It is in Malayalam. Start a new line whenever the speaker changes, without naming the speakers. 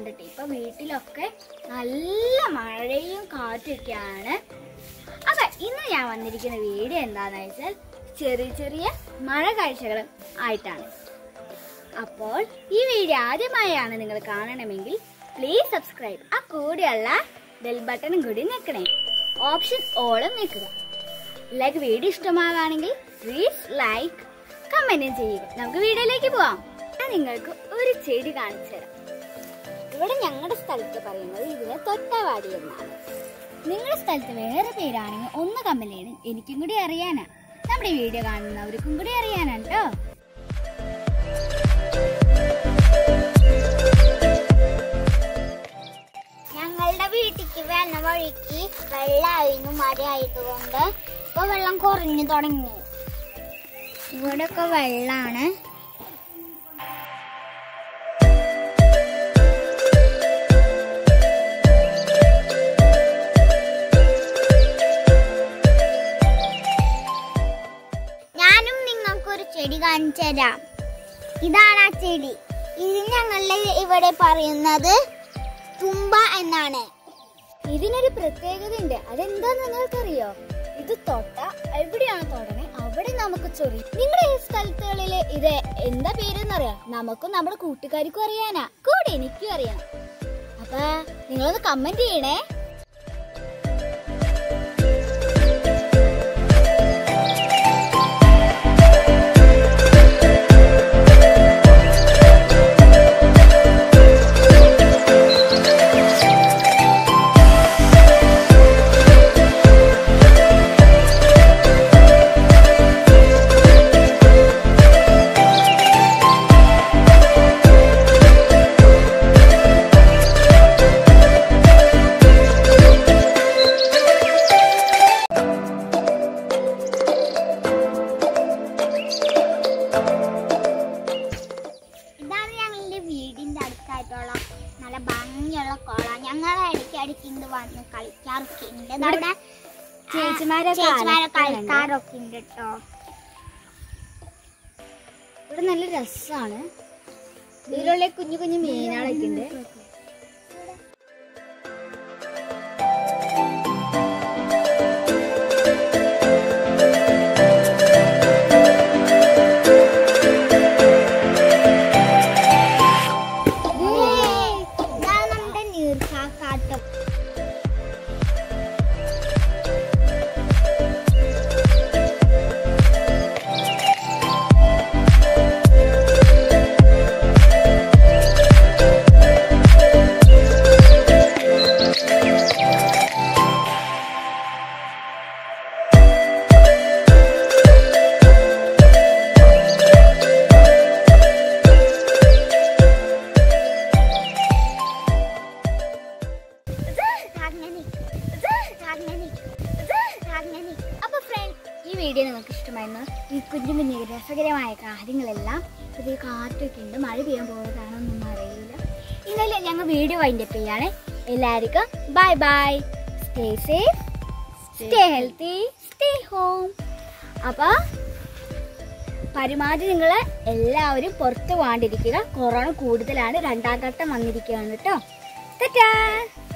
കണ്ടിട്ട് ഇപ്പൊ വീട്ടിലൊക്കെ നല്ല മഴയും കാറ്റൊക്കെയാണ് അപ്പൊ ഇന്ന് ഞാൻ വന്നിരിക്കുന്ന വീഡിയോ എന്താന്ന് വെച്ചാൽ ചെറിയ ചെറിയ മഴ കാഴ്ചകൾ ആയിട്ടാണ് അപ്പോൾ ഈ വീഡിയോ ആദ്യമായാണ് നിങ്ങൾ കാണണമെങ്കിൽ പ്ലീസ് സബ്സ്ക്രൈബ് ആ കൂടെയുള്ള ബെൽ ബട്ടണും കൂടി നിൽക്കണേ ഓപ്ഷൻ ഓളും നിൽക്കുക ലൈക്ക് വീഡിയോ ഇഷ്ടമാവുകയാണെങ്കിൽ പ്ലീസ് ലൈക്ക് കമന്റും ചെയ്യുക നമുക്ക് വീഡിയോയിലേക്ക് പോവാം ഞാൻ നിങ്ങൾക്ക് ഒരു ചെടി കാണിച്ചു തരാം ഇവിടെ ഞങ്ങളുടെ സ്ഥലത്ത് പറയുന്നത് ഇതിനെ തൊട്ടവാടി എന്നാണ് നിങ്ങളുടെ സ്ഥലത്ത് വേറെ പേരാണെങ്കിൽ ഒന്ന് കമന്റ് ചെയ്യണം എനിക്കും കൂടി അറിയാനാ നമ്മുടെ വീഡിയോ കാണുന്നവർക്കും കൂടി അറിയാനാണ് കേട്ടോ
ഞങ്ങളുടെ വീട്ടിക്ക് വരുന്ന വഴിക്ക് വെള്ളമായിരുന്നു മഴയായതുകൊണ്ട് ഇപ്പൊ വെള്ളം കുറഞ്ഞു തുടങ്ങി ഇവിടെയൊക്കെ വെള്ളാണ് ഞാനും നിങ്ങൾക്കൊരു ചെടി കാണിച്ചു തരാം ഇതാണ് ആ ചെടി ഇത് ഞങ്ങളുടെ ഇവിടെ പറയുന്നത് തുമ്പ എന്നാണ്
ഇതിനൊരു പ്രത്യേകത ഉണ്ട് അതെന്താന്ന് നിങ്ങൾക്കറിയോ ഇത് തൊട്ട എവിടെയാണ് തൊടണേ അവിടെ നമുക്ക് ചൊറി നിങ്ങളുടെ ഈ സ്ഥലത്തുകളില് ഇത് എന്താ പേരെന്നറിയാം നമുക്കും നമ്മുടെ കൂട്ടുകാർക്കും അറിയാനാ കൂടെ എനിക്കും അറിയണം അപ്പൊ നിങ്ങളൊന്ന് കമന്റ് ചെയ്യണേ
ഇതാണ് ഞങ്ങളുടെ വീടിന്റെ അടുത്തായിട്ടുള്ള നല്ല ഭംഗിയുള്ള കുളം ഞങ്ങൾ ഇടയ്ക്ക് ഇടയ്ക്ക് ഇന്ന് വന്ന് കളിക്കാറൊക്കെ ഉണ്ട് അവിടെ
ചേച്ചിമാരൊക്കെ
ചേച്ചിമാരൊക്കെ
അലക്കാറുണ്ട്.
കളിക്കാറൊക്കെ ഉണ്ട് കേട്ടോ
ഇവിടെ നല്ല രസാണ് ഇതിലുള്ള കുഞ്ഞു കുഞ്ഞു മീനുകളൊക്കെ ഉണ്ട്
ഇതാണ് നമ്മുടെ നീർക്കാക്കാട്ടം അങ്ങനെ അങ്ങനെ അങ്ങനെ
അപ്പൊ ഫ്രണ്ട് ഈ വീഡിയോ നിങ്ങൾക്ക് ഇഷ്ടമായിരുന്നു ഈ കുഞ്ഞു കുഞ്ഞു രസകരമായ കാര്യങ്ങളെല്ലാം ഇത് കാറ്റൊക്കെ ഉണ്ട് മഴ പെയ്യാൻ പോകുന്നതാണോന്നും അറിയില്ല ഇന്നലെ ഞങ്ങൾ വീഡിയോ വൈൻഡപ്പ് ചെയ്യാണ് എല്ലാവർക്കും bye bye stay safe stay healthy stay home അപ്പൊ പരമാവധി നിങ്ങൾ എല്ലാവരും പുറത്തു പോകാണ്ടിരിക്കുക കൊറോണ കൂടുതലാണ് രണ്ടാം ഘട്ടം വന്നിരിക്കുകയാണ് കേട്ടോ തെറ്റാ